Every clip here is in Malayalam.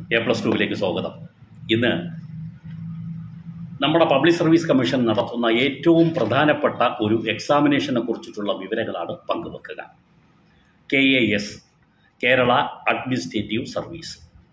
എ പ്ലസ് ടുവിലേക്ക് സ്വാഗതം ഇന്ന് നമ്മുടെ പബ്ലിക് സർവീസ് കമ്മീഷൻ നടത്തുന്ന ഏറ്റവും പ്രധാനപ്പെട്ട ഒരു എക്സാമിനേഷനെ കുറിച്ചിട്ടുള്ള വിവരങ്ങളാണ് പങ്കുവെക്കുക K A S Kerala administrative service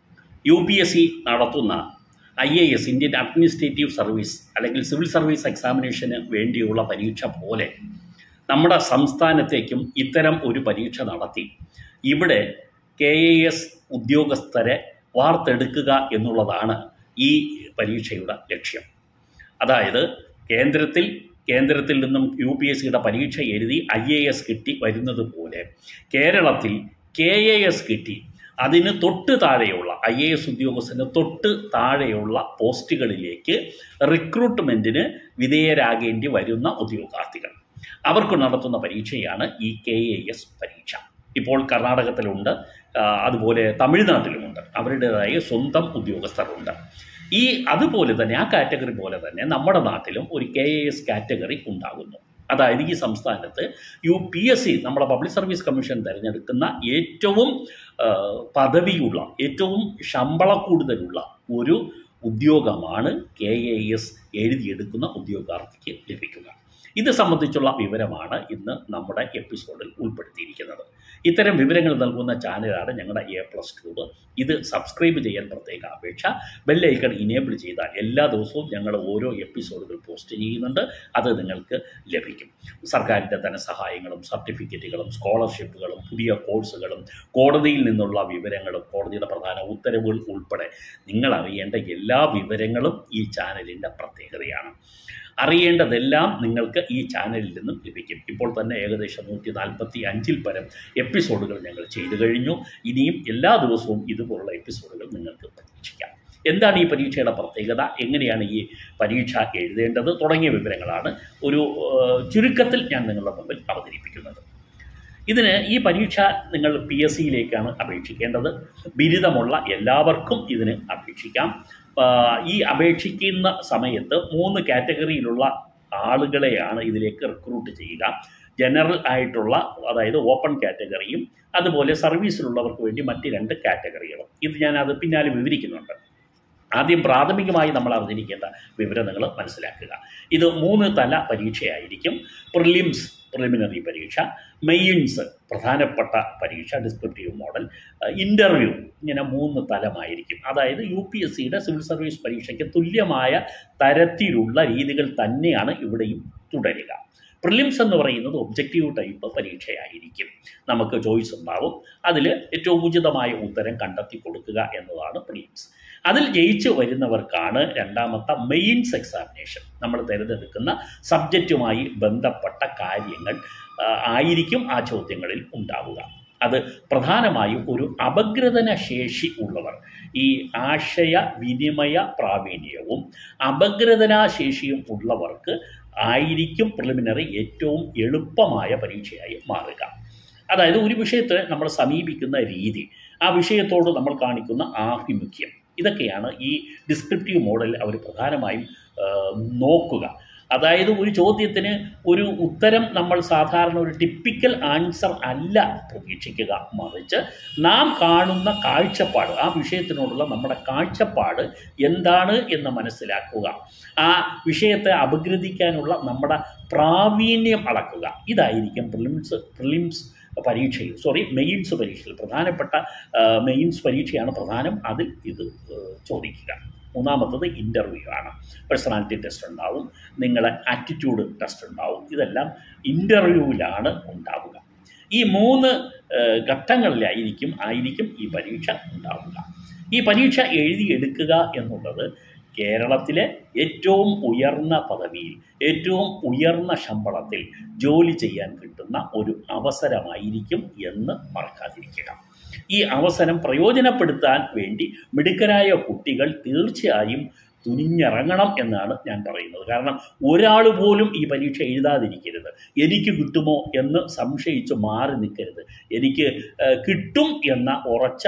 U P S C നടത്തുന്ന I A S Indian administrative service അല്ലെങ്കിൽ സിവിൽ സർവീസ് എക്സാമിനേഷന് വേണ്ടിയുള്ള പരീക്ഷ പോലെ നമ്മുടെ സംസ്ഥാനത്തേക്കും ഇത്തരം ഒരു പരീക്ഷ നടത്തി ഇവിടെ കെ എ എസ് ഉദ്യോഗസ്ഥരെ വാർത്തെടുക്കുക എന്നുള്ളതാണ് ഈ പരീക്ഷയുടെ ലക്ഷ്യം അതായത് കേന്ദ്രത്തിൽ കേന്ദ്രത്തിൽ നിന്നും യു പി എസ് സിയുടെ പരീക്ഷ എഴുതി ഐ എ എസ് കിട്ടി വരുന്നത് പോലെ കേരളത്തിൽ കെ എ എസ് കിട്ടി അതിന് തൊട്ട് താഴെയുള്ള ഐ എ എസ് ഉദ്യോഗസ്ഥന് തൊട്ട് താഴെയുള്ള പോസ്റ്റുകളിലേക്ക് റിക്രൂട്ട്മെൻറ്റിന് വിധേയരാകേണ്ടി വരുന്ന ഉദ്യോഗാർത്ഥികൾ അവർക്ക് നടത്തുന്ന പരീക്ഷയാണ് ഈ കെ എ എസ് പരീക്ഷ ഇപ്പോൾ കർണാടകത്തിലുണ്ട് ആ, അതുപോലെ തമിഴ്നാട്ടിലുമുണ്ട് അവരുടേതായ സ്വന്തം ഉദ്യോഗസ്ഥരുണ്ട് ഈ അതുപോലെ തന്നെ ആ കാറ്റഗറി പോലെ തന്നെ നമ്മുടെ നാട്ടിലും ഒരു കെ എ എസ് കാറ്റഗറി ഉണ്ടാകുന്നു അതായത് ഈ സംസ്ഥാനത്ത് യു പി എസ് സി നമ്മുടെ പബ്ലിക് സർവീസ് കമ്മീഷൻ തിരഞ്ഞെടുക്കുന്ന ഏറ്റവും ആ, പദവിയുള്ള ഏറ്റവും ശമ്പള കൂടുതലുള്ള ഒരു ഉദ്യോഗമാണ് കെ എ എസ് എഴുതിയെടുക്കുന്ന ഉദ്യോഗാർത്ഥിക്ക് ലഭിക്കുക ഇത് സംബന്ധിച്ചുള്ള വിവരമാണ് ഇന്ന് നമ്മുടെ എപ്പിസോഡിൽ ഉൾപ്പെടുത്തിയിരിക്കുന്നത് ഇത്തരം വിവരങ്ങൾ നൽകുന്ന ചാനലാണ് ഞങ്ങളുടെ എ പ്ലസ് ട്യൂബ് ഇത് സബ്സ്ക്രൈബ് ചെയ്യാൻ പ്രത്യേക അപേക്ഷ ബെല്ലൈക്കൺ ഇനേബിൾ ചെയ്താൽ എല്ലാ ദിവസവും ഞങ്ങൾ ഓരോ എപ്പിസോഡുകൾ പോസ്റ്റ് ചെയ്യുന്നുണ്ട് അത് നിങ്ങൾക്ക് ലഭിക്കും സർക്കാരിൻ്റെ ധനസഹായങ്ങളും സർട്ടിഫിക്കറ്റുകളും സ്കോളർഷിപ്പുകളും പുതിയ കോഴ്സുകളും കോടതിയിൽ നിന്നുള്ള വിവരങ്ങളും കോടതിയുടെ പ്രധാന ഉത്തരവുകൾ ഉൾപ്പെടെ നിങ്ങൾ അറിയേണ്ട എല്ലാ വിവരങ്ങളും ഈ ചാനലിൻ്റെ പ്രത്യേകതയാണ് അറിയേണ്ടതെല്ലാം നിങ്ങൾക്ക് ഈ ചാനലിൽ നിന്നും ലഭിക്കും ഇപ്പോൾ തന്നെ ഏകദേശം നൂറ്റി നാൽപ്പത്തി അഞ്ചിൽ പരം എപ്പിസോഡുകൾ ഞങ്ങൾ ചെയ്തു കഴിഞ്ഞു ഇനിയും എല്ലാ ദിവസവും ഇതുപോലുള്ള എപ്പിസോഡുകൾ നിങ്ങൾക്ക് പ്രതീക്ഷിക്കാം എന്താണ് ഈ പരീക്ഷയുടെ പ്രത്യേകത എങ്ങനെയാണ് ഈ പരീക്ഷ എഴുതേണ്ടത് തുടങ്ങിയ വിവരങ്ങളാണ് ഒരു ഏഹ്, ചുരുക്കത്തിൽ ഞാൻ നിങ്ങളുടെ മുമ്പിൽ അവതരിപ്പിക്കുന്നത് ഇതിന് ഈ പരീക്ഷ നിങ്ങൾ പി എസ് സിയിലേക്കാണ് അപേക്ഷിക്കേണ്ടത് ബിരുദമുള്ള എല്ലാവർക്കും ഇതിന് അപേക്ഷിക്കാം ആ, ഈ അപേക്ഷിക്കുന്ന സമയത്ത് മൂന്ന് കാറ്റഗറിയിലുള്ള ആളുകളെയാണ് ഇതിലേക്ക് റിക്രൂട്ട് ചെയ്യുക ജനറൽ ആയിട്ടുള്ള അതായത് ഓപ്പൺ കാറ്റഗറിയും അതുപോലെ സർവീസിലുള്ളവർക്ക് വേണ്ടി മറ്റ് രണ്ട് കാറ്റഗറികളും ഇത് ഞാൻ അത് പിന്നാലെ വിവരിക്കുന്നുണ്ട് ആദ്യം പ്രാഥമികമായി നമ്മൾ അറിഞ്ഞിരിക്കേണ്ട വിവരം നിങ്ങൾ മനസ്സിലാക്കുക ഇത് മൂന്ന് തല പരീക്ഷയായിരിക്കും പ്രിലിംസ് പ്രിലിമിനറി പരീക്ഷ മെയിൻസ് പ്രധാനപ്പെട്ട പരീക്ഷ ഡിസ്ക്രിപ്റ്റീവ് മോഡൽ ഇൻ്റർവ്യൂ ഇങ്ങനെ മൂന്ന് തലമായിരിക്കും അതായത് യു പി എസ് സിയുടെ സിവിൽ സർവീസ് പരീക്ഷയ്ക്ക് തുല്യമായ തരത്തിലുള്ള രീതികൾ തന്നെയാണ് ഇവിടെയും തുടരുക പ്രിലിംസ് എന്ന് പറയുന്നത് ഒബ്ജക്റ്റീവ് ടൈപ്പ് പരീക്ഷയായിരിക്കും നമുക്ക് ചോയ്സ് ഉണ്ടാവും അതിൽ ഏറ്റവും ഉചിതമായ ഉത്തരം കണ്ടെത്തി കൊടുക്കുക എന്നതാണ് പ്രിലിംസ് അതിൽ ജയിച്ചു വരുന്നവർക്കാണ് രണ്ടാമത്തെ മെയിൻസ് എക്സാമിനേഷൻ നമ്മൾ തിരഞ്ഞെടുക്കുന്ന സബ്ജക്റ്റുമായി ബന്ധപ്പെട്ട കാര്യങ്ങൾ ആ, ആയിരിക്കും ആ ചോദ്യങ്ങളിൽ ഉണ്ടാവുക അത് പ്രധാനമായും ഒരു അപഗ്രഥന ശേഷി ഉള്ളവർ ഈ ആശയ വിനിമയ പ്രാവീണ്യവും അപഗ്രഥനാശേഷിയും ഉള്ളവർക്ക് ആയിരിക്കും പ്രിലിമിനറി ഏറ്റവും എളുപ്പമായ പരീക്ഷയായി മാറുക അതായത് ഒരു വിഷയത്തെ നമ്മൾ സമീപിക്കുന്ന രീതി ആ വിഷയത്തോട് നമ്മൾ കാണിക്കുന്ന ആഭിമുഖ്യം ഇതൊക്കെയാണ് ഈ ഡിസ്ക്രിപ്റ്റീവ് മോഡൽ അവർ പ്രധാനമായും ആ, നോക്കുക അതായത് ഒരു ചോദ്യത്തിന് ഒരു ഉത്തരം നമ്മൾ സാധാരണ ഒരു ടിപ്പിക്കൽ ആൻസർ അല്ല പ്രതീക്ഷിക്കുക മറിച്ച് നാം കാണുന്ന കാഴ്ചപ്പാട് ആ വിഷയത്തിനോടുള്ള നമ്മുടെ കാഴ്ചപ്പാട് എന്താണ് എന്ന് മനസ്സിലാക്കുക ആ വിഷയത്തെ അപഗ്രഥിക്കാനുള്ള നമ്മുടെ പ്രാവീണ്യം അളക്കുക ഇതായിരിക്കും പ്രിലിംസ് പ്രിലിംസ് പരീക്ഷയിൽ സോറി മെയിൻസ് പരീക്ഷയിൽ പ്രധാനപ്പെട്ട ആ, മെയിൻസ് പരീക്ഷയാണ് പ്രധാനം അതിൽ ഇത് ഏ, ചോദിക്കുക മൂന്നാമത്തത് ഇൻ്റർവ്യൂ ആണ് പേഴ്സണാലിറ്റി ടെസ്റ്റ് ഉണ്ടാവും നിങ്ങളെ ആറ്റിറ്റ്യൂഡ് ടെസ്റ്റ് ഉണ്ടാവും ഇതെല്ലാം ഇൻ്റർവ്യൂവിലാണ് ഉണ്ടാവുക ഈ മൂന്ന് ഏ, ഘട്ടങ്ങളിലായിരിക്കും ആയിരിക്കും ഈ പരീക്ഷ ഉണ്ടാവുക ഈ പരീക്ഷ എഴുതിയെടുക്കുക എന്നുള്ളത് കേരളത്തിലെ ഏറ്റവും ഉയർന്ന പദവിയിൽ ഏറ്റവും ഉയർന്ന ശമ്പളത്തിൽ ജോലി ചെയ്യാൻ കിട്ടുന്ന ഒരു അവസരമായിരിക്കും എന്ന് മറക്കാതിരിക്കുക ഈ അവസരം പ്രയോജനപ്പെടുത്താൻ വേണ്ടി മിടുക്കരായ കുട്ടികൾ തീർച്ചയായും തുനിഞ്ഞിറങ്ങണം എന്നാണ് ഞാൻ പറയുന്നത് കാരണം ഒരാൾ പോലും ഈ പരീക്ഷ എഴുതാതിരിക്കരുത് എനിക്ക് കിട്ടുമോ എന്ന് സംശയിച്ച് മാറി നിൽക്കരുത് എനിക്ക് ഏഹ്, കിട്ടും എന്ന ഉറച്ച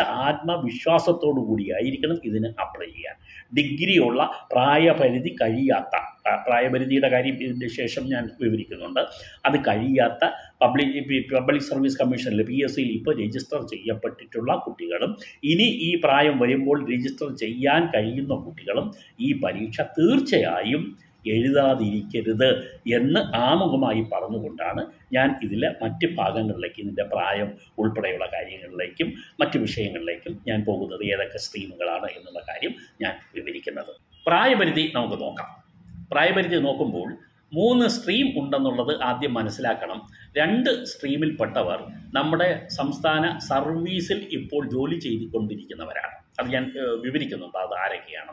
ആത്മവിശ്വാസത്തോടു കൂടിയായിരിക്കണം ഇതിന് അപ്ലൈ ചെയ്യാൻ ഡിഗ്രിയുള്ള പ്രായപരിധി കഴിയാത്ത പ്രാ- പ്രായപരിധിയുടെ കാര്യം ഇതിൻ്റെ ശേഷം ഞാൻ വിവരിക്കുന്നുണ്ട് അത് കഴിയാത്ത പബ്ലിക് പബ്ലിക് സർവീസ് കമ്മീഷനിൽ പി എസ് സിയിൽ ഇപ്പോൾ രജിസ്റ്റർ ചെയ്യപ്പെട്ടിട്ടുള്ള കുട്ടികളും ഇനി ഈ പ്രായം വരുമ്പോൾ രജിസ്റ്റർ ചെയ്യാൻ കഴിയുന്ന കുട്ടികളും ഈ പരീക്ഷ തീർച്ചയായും എഴുതാതിരിക്കരുത് എന്ന് ആമുഖമായി പറഞ്ഞുകൊണ്ടാണ് ഞാൻ ഇതിലെ മറ്റ് ഭാഗങ്ങളിലേക്ക് ഇതിൻ്റെ പ്രായം ഉൾപ്പെടെയുള്ള കാര്യങ്ങളിലേക്കും മറ്റ് വിഷയങ്ങളിലേക്കും ഞാൻ പോകുന്നത് ഏതൊക്കെ സ്ട്രീമുകളാണ് എന്നുള്ള കാര്യം ഞാൻ വിവരിക്കുന്നത് പ്രായപരിധി നമുക്ക് നോക്കാം പ്രായപരിധി നോക്കുമ്പോൾ മൂന്ന് സ്ട്രീം ഉണ്ടെന്നുള്ളത് ആദ്യം മനസ്സിലാക്കണം രണ്ട് സ്ട്രീമിൽപ്പെട്ടവർ നമ്മുടെ സംസ്ഥാന സർവീസിൽ ഇപ്പോൾ ജോലി ചെയ്തുകൊണ്ടിരിക്കുന്നവരാണ് അത് ഞാൻ ഏഹ്, വിവരിക്കുന്നുണ്ട് അത് ആരൊക്കെയാണ്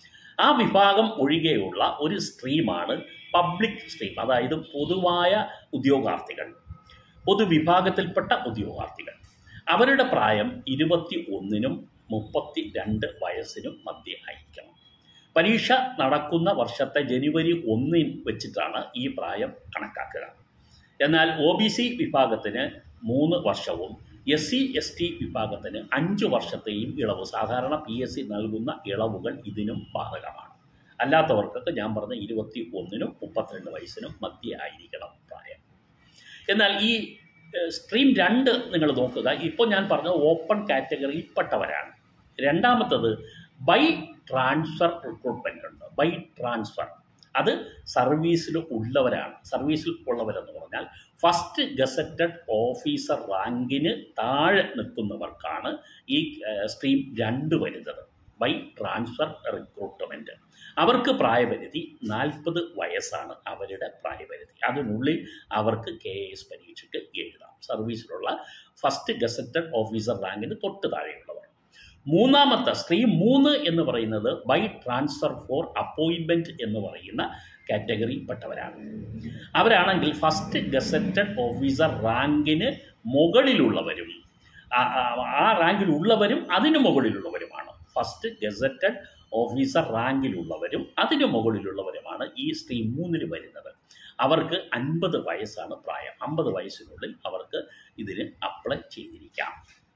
ആ വിഭാഗം ഒഴികെയുള്ള ഒരു സ്ട്രീമാണ് പബ്ലിക് സ്ട്രീം അതായത് പൊതുവായ ഉദ്യോഗാർത്ഥികൾ പൊതുവിഭാഗത്തിൽപ്പെട്ട ഉദ്യോഗാർത്ഥികൾ അവരുടെ പ്രായം ഇരുപത്തി ഒന്നിനും മുപ്പത്തി രണ്ട് വയസ്സിനും മധ്യ ആയിരിക്കണം പരീക്ഷ നടക്കുന്ന വർഷത്തെ ജനുവരി ഒന്നിൽ വെച്ചിട്ടാണ് ഈ പ്രായം കണക്കാക്കുക എന്നാൽ ഒ ബി സി വിഭാഗത്തിന് മൂന്ന് വർഷവും എസ് സി എസ് ടി വിഭാഗത്തിന് അഞ്ച് വർഷത്തെയും ഇളവ് സാധാരണ പി എസ് സി നൽകുന്ന ഇളവുകൾ ഇതിനും ബാധകമാണ് അല്ലാത്തവർക്കൊക്കെ ഞാൻ പറഞ്ഞ ഇരുപത്തി ഒന്നിനും മുപ്പത്തിരണ്ട് വയസ്സിനും മധ്യ ആയിരിക്കണം പ്രായം എന്നാൽ ഈ ഏഹ്, സ്ട്രീം രണ്ട് നിങ്ങൾ നോക്കുക ഇപ്പോൾ ഞാൻ പറഞ്ഞത് ഓപ്പൺ കാറ്റഗറിയിൽപ്പെട്ടവരാണ് രണ്ടാമത്തത് ബൈ ട്രാൻസ്ഫർ റിക്രൂട്ട്മെൻ്റ് ഉണ്ട് ബൈ ട്രാൻസ്ഫർ അത് സർവീസിൽ ഉള്ളവരാണ് സർവീസിൽ ഉള്ളവരെന്ന് പറഞ്ഞാൽ ഫസ്റ്റ് ഗസറ്റഡ് ഓഫീസർ റാങ്കിന് താഴെ നിൽക്കുന്നവർക്കാണ് ഈ ഏഹ്, സ്ട്രീം രണ്ട് വരുന്നത് ബൈ ട്രാൻസ്ഫർ റിക്രൂട്ട്മെൻറ്റ് അവർക്ക് പ്രായപരിധി നാൽപ്പത് വയസ്സാണ് അവരുടെ പ്രായപരിധി അതിനുള്ളിൽ അവർക്ക് കെ എസ് പരീക്ഷയ്ക്ക് എഴുതാം സർവീസിലുള്ള ഫസ്റ്റ് ഗസറ്റഡ് ഓഫീസർ റാങ്കിന് തൊട്ട് താഴെയുള്ളവർ മൂന്നാമത്തെ സ്ട്രീം മൂന്ന് എന്ന് പറയുന്നത് ബൈ ട്രാൻസ്ഫർ ഫോർ അപ്പോയിൻമെൻറ്റ് എന്ന് പറയുന്ന കാറ്റഗറിയിൽപ്പെട്ടവരാണ് അവരാണെങ്കിൽ ഫസ്റ്റ് ഗസറ്റഡ് ഓഫീസർ റാങ്കിന് മുകളിലുള്ളവരും ആ- ആ- ആ റാങ്കിലുള്ളവരും അതിന് മുകളിലുള്ളവരുമാണ് ഫസ്റ്റ് ഗസറ്റഡ് ഓഫീസർ റാങ്കിലുള്ളവരും അതിന് മുകളിലുള്ളവരുമാണ് ഈ സ്ട്രീം മൂന്നിന് വരുന്നത് അവർക്ക് അൻപത് വയസ്സാണ് പ്രായം അമ്പത് വയസ്സിനുള്ളിൽ അവർക്ക് ഇതിന് അപ്ലൈ ചെയ്തിരിക്കാം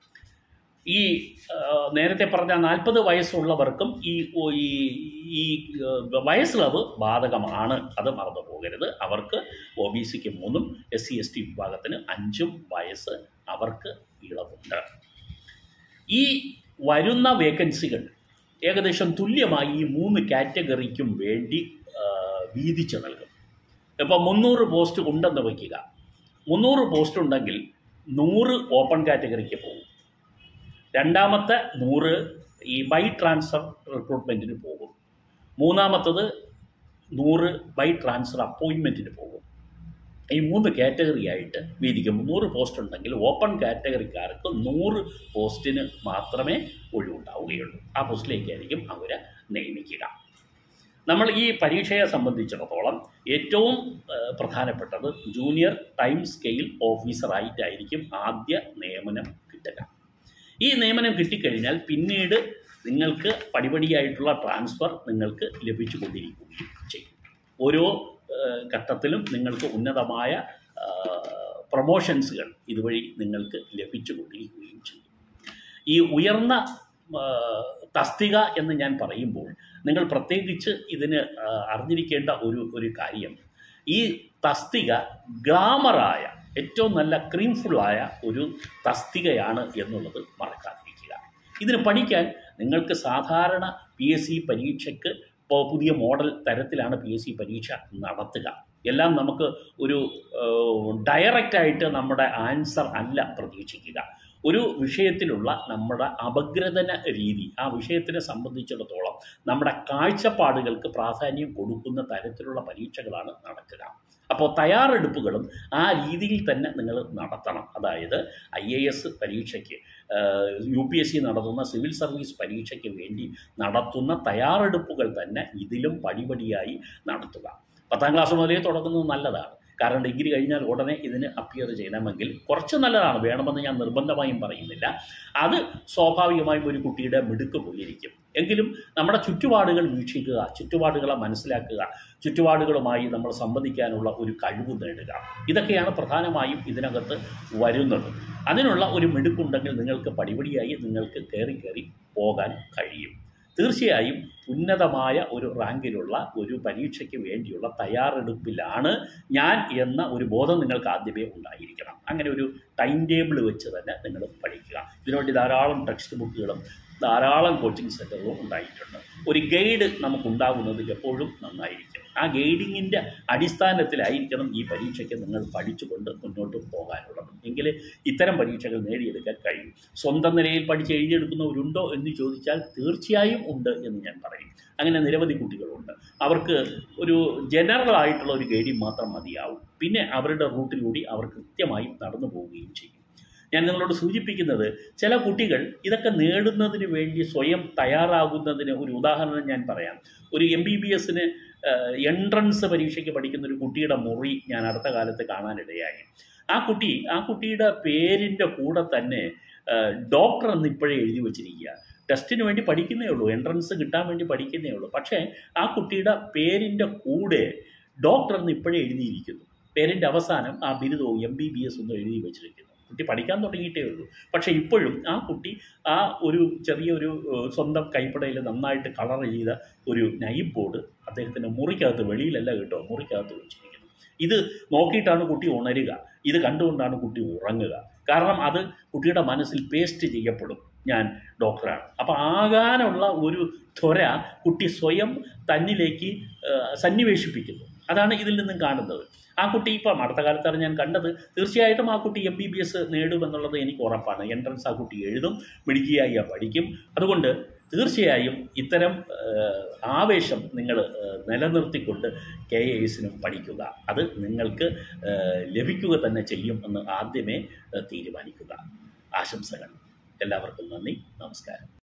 ഈ ആ, നേരത്തെ പറഞ്ഞ നാൽപ്പത് വയസ്സുള്ളവർക്കും ഈ ഓ- ഈ ഈ ആ, വയസ്സിളവ് ബാധകമാണ് അത് മറന്നു പോകരുത് അവർക്ക് ഒ ബി സിക്ക് മൂന്നും എസ് സി എസ് ടി വിഭാഗത്തിന് അഞ്ചും വയസ്സ് അവർക്ക് ഇളവുണ്ട് ഈ വരുന്ന വേക്കൻസികൾ ഏകദേശം തുല്യമായി ഈ മൂന്ന് കാറ്റഗറിക്കും വേണ്ടി ആ, വീതിച്ച് നൽകും ഇപ്പോൾ മുന്നൂറ് പോസ്റ്റ് ഉണ്ടെന്ന് വയ്ക്കുക മുന്നൂറ് പോസ്റ്റ് ഉണ്ടെങ്കിൽ നൂറ് ഓപ്പൺ കാറ്റഗറിക്ക് പോകും രണ്ടാമത്തെ നൂറ് ഈ ബൈ ട്രാൻസ്ഫർ റിക്രൂട്ട്മെൻറ്റിന് പോകും മൂന്നാമത്തത് നൂറ് ബൈ ട്രാൻസ്ഫർ അപ്പോയിൻമെൻറ്റിന് പോകും ഈ മൂന്ന് കാറ്റഗറി ആയിട്ട് വീതിക്കും നൂറ് പോസ്റ്റ് ഉണ്ടെങ്കിൽ ഓപ്പൺ കാറ്റഗറിക്കാർക്ക് നൂറ് പോസ്റ്റിന് മാത്രമേ ഒഴിവുണ്ടാവുകയുള്ളൂ ആ പോസ്റ്റിലേക്കായിരിക്കും അവരെ നിയമിക്കുക നമ്മൾ ഈ പരീക്ഷയെ സംബന്ധിച്ചിടത്തോളം ഏറ്റവും ഏഹ്, പ്രധാനപ്പെട്ടത് ജൂനിയർ ടൈം സ്കെയിൽ ഓഫീസറായിട്ടായിരിക്കും ആദ്യ നിയമനം കിട്ടുക ഈ നിയമനം കിട്ടിക്കഴിഞ്ഞാൽ പിന്നീട് നിങ്ങൾക്ക് പടിപടിയായിട്ടുള്ള ട്രാൻസ്ഫർ നിങ്ങൾക്ക് ലഭിച്ചു കൊണ്ടിരിക്കുകയും ചെയ്യും ഓരോ ഏഹ്, ഘട്ടത്തിലും നിങ്ങൾക്ക് ഉന്നതമായ പ്രൊമോഷൻസുകൾ ഇതുവഴി നിങ്ങൾക്ക് ലഭിച്ചു കൊണ്ടിരിക്കുകയും ചെയ്യും ഈ ഉയർന്ന ആ, തസ്തിക എന്ന് ഞാൻ പറയുമ്പോൾ നിങ്ങൾ പ്രത്യേകിച്ച് ഇതിന് ആ, അറിഞ്ഞിരിക്കേണ്ട ഒരു ഒരു കാര്യം ഈ തസ്തിക ഗ്ലാമറായ ഏറ്റവും നല്ല ക്രീംഫുള്ളായ ഒരു തസ്തികയാണ് എന്നുള്ളത് മറക്കാതിരിക്കുക ഇതിന് പഠിക്കാൻ നിങ്ങൾക്ക് സാധാരണ പി എസ് സി പരീക്ഷയ്ക്ക് ഇപ്പോൾ പുതിയ മോഡൽ തരത്തിലാണ് പി എസ് സി പരീക്ഷ നടത്തുക എല്ലാം നമുക്ക് ഒരു ഡയറക്റ്റായിട്ട് നമ്മുടെ ആൻസർ അല്ല പ്രതീക്ഷിക്കുക ഒരു വിഷയത്തിലുള്ള നമ്മുടെ അപഗ്രഥന രീതി ആ വിഷയത്തിനെ സംബന്ധിച്ചിടത്തോളം നമ്മുടെ കാഴ്ചപ്പാടുകൾക്ക് പ്രാധാന്യം കൊടുക്കുന്ന തരത്തിലുള്ള പരീക്ഷകളാണ് നടക്കുക അപ്പോൾ തയ്യാറെടുപ്പുകളും ആ രീതിയിൽ തന്നെ നിങ്ങൾ നടത്തണം അതായത് ഐ എ എസ് പരീക്ഷയ്ക്ക് യു പി എസ് സി നടത്തുന്ന സിവിൽ സർവീസ് പരീക്ഷയ്ക്ക് വേണ്ടി നടത്തുന്ന തയ്യാറെടുപ്പുകൾ തന്നെ ഇതിലും പടിപടിയായി നടത്തുക പത്താം ക്ലാസ് മുതലേ തുടങ്ങുന്നത് നല്ലതാണ് കാരണം ഡിഗ്രി കഴിഞ്ഞാൽ ഉടനെ ഇതിന് അപ്പിയർ ചെയ്യണമെങ്കിൽ കുറച്ച് നല്ലതാണ് വേണമെന്ന് ഞാൻ നിർബന്ധമായും പറയുന്നില്ല അത് സ്വാഭാവികമായും ഒരു കുട്ടിയുടെ മിടുക്ക് പോയിരിക്കും എങ്കിലും നമ്മുടെ ചുറ്റുപാടുകൾ വീക്ഷിക്കുക ചുറ്റുപാടുകളെ മനസ്സിലാക്കുക ചുറ്റുപാടുകളുമായി നമ്മൾ സംവദിക്കാനുള്ള ഒരു കഴിവ് നേടുക ഇതൊക്കെയാണ് പ്രധാനമായും ഇതിനകത്ത് വരുന്നത് അതിനുള്ള ഒരു മിടുക്കുണ്ടെങ്കിൽ നിങ്ങൾക്ക് പടിപടിയായി നിങ്ങൾക്ക് കയറി കയറി പോകാൻ കഴിയും തീർച്ചയായും ഉന്നതമായ ഒരു റാങ്കിലുള്ള ഒരു പരീക്ഷയ്ക്ക് വേണ്ടിയുള്ള തയ്യാറെടുപ്പിലാണ് ഞാൻ എന്ന ഒരു ബോധം നിങ്ങൾക്ക് ആദ്യമേ ഉണ്ടായിരിക്കണം അങ്ങനെ ഒരു ടൈം ടേബിൾ വെച്ച് തന്നെ നിങ്ങൾ പഠിക്കുക ഇതിനുവേണ്ടി ധാരാളം ടെക്സ്റ്റ് ബുക്കുകളും ധാരാളം കോച്ചിങ് സെൻ്ററുകളും ഉണ്ടായിട്ടുണ്ട് ഒരു ഗൈഡ് നമുക്കുണ്ടാകുന്നത് എപ്പോഴും നന്നായിരിക്കും ആ ഗൈഡിങ്ങിൻ്റെ അടിസ്ഥാനത്തിലായിരിക്കണം ഈ പരീക്ഷയ്ക്ക് നിങ്ങൾ പഠിച്ചുകൊണ്ട് മുന്നോട്ട് പോകാനുള്ളത് എങ്കിൽ ഇത്തരം പരീക്ഷകൾ നേടിയെടുക്കാൻ കഴിയും സ്വന്തം നിലയിൽ പഠിച്ച് എഴുതിയെടുക്കുന്നവരുണ്ടോ എന്ന് ചോദിച്ചാൽ തീർച്ചയായും ഉണ്ട് എന്ന് ഞാൻ പറയും അങ്ങനെ നിരവധി കുട്ടികളുണ്ട് അവർക്ക് ഒരു ജനറൽ ആയിട്ടുള്ള ഒരു ഗൈഡിങ് മാത്രം മതിയാവും പിന്നെ അവരുടെ റൂട്ടിലൂടെ അവർ കൃത്യമായി നടന്നു പോവുകയും ചെയ്യും ഞാൻ നിങ്ങളോട് സൂചിപ്പിക്കുന്നത് ചില കുട്ടികൾ ഇതൊക്കെ നേടുന്നതിന് വേണ്ടി സ്വയം തയ്യാറാകുന്നതിന് ഒരു ഉദാഹരണം ഞാൻ പറയാം ഒരു എം ബി ബി എസിന് എൻട്രൻസ് പരീക്ഷയ്ക്ക് പഠിക്കുന്ന ഒരു കുട്ടിയുടെ മുറി ഞാൻ അടുത്ത കാലത്ത് കാണാനിടയായി ആ കുട്ടി ആ കുട്ടിയുടെ പേരിൻ്റെ കൂടെ തന്നെ ഡോക്ടർ എന്ന് ഇപ്പോഴേ എഴുതി വച്ചിരിക്കുക ടെസ്റ്റിന് വേണ്ടി പഠിക്കുന്നേ ഉള്ളൂ എൻട്രൻസ് കിട്ടാൻ വേണ്ടി പഠിക്കുന്നേ ഉള്ളൂ പക്ഷേ ആ കുട്ടിയുടെ പേരിൻ്റെ കൂടെ ഡോക്ടർ എന്ന് ഇപ്പോഴേ എഴുതിയിരിക്കുന്നു പേരിൻ്റെ അവസാനം ആ ബിരുദവും എം ബി ബി എസ് ഒന്നും എഴുതി വെച്ചിരിക്കുന്നു കുട്ടി പഠിക്കാൻ തുടങ്ങിയിട്ടേ ഉള്ളൂ പക്ഷേ ഇപ്പോഴും ആ കുട്ടി ആ ഒരു ചെറിയൊരു ഏഹ്, സ്വന്തം കൈപ്പടയിൽ നന്നായിട്ട് കളർ ചെയ്ത ഒരു നൈബ് ബോർഡ് അദ്ദേഹത്തിൻ്റെ മുറിക്കകത്ത് വെളിയിലല്ല കേട്ടോ മുറിക്കകത്ത് വെച്ചിരിക്കുന്നു ഇത് നോക്കിയിട്ടാണ് കുട്ടി ഉണരുക ഇത് കണ്ടുകൊണ്ടാണ് കുട്ടി ഉറങ്ങുക കാരണം അത് കുട്ടിയുടെ മനസ്സിൽ പേസ്റ്റ് ചെയ്യപ്പെടും ഞാൻ ഡോക്ടറാണ് അപ്പോൾ ആകാനുള്ള ഒരു ത്വര കുട്ടി സ്വയം തന്നിലേക്ക് ഏഹ്, സന്നിവേശിപ്പിക്കുന്നു അതാണ് ഇതിൽ നിന്നും കാണുന്നത് ആ കുട്ടി ഇപ്പം അടുത്ത കാലത്താണ് ഞാൻ കണ്ടത് തീർച്ചയായിട്ടും ആ കുട്ടി എം ബി ബി എസ് നേടുമെന്നുള്ളത് എനിക്ക് ഉറപ്പാണ് എൻട്രൻസ് ആ കുട്ടി എഴുതും മിടുക്കിയായി ആ പഠിക്കും അതുകൊണ്ട് തീർച്ചയായും ഇത്തരം ഏഹ്, ആവേശം നിങ്ങൾ ഏഹ്, നിലനിർത്തിക്കൊണ്ട് കെ എ എസിനും പഠിക്കുക അത് നിങ്ങൾക്ക് ഏഹ്, ലഭിക്കുക തന്നെ ചെയ്യും എന്ന് ആദ്യമേ ഏഹ്, തീരുമാനിക്കുക ആശംസകൾ എല്ലാവർക്കും നന്ദി നമസ്കാരം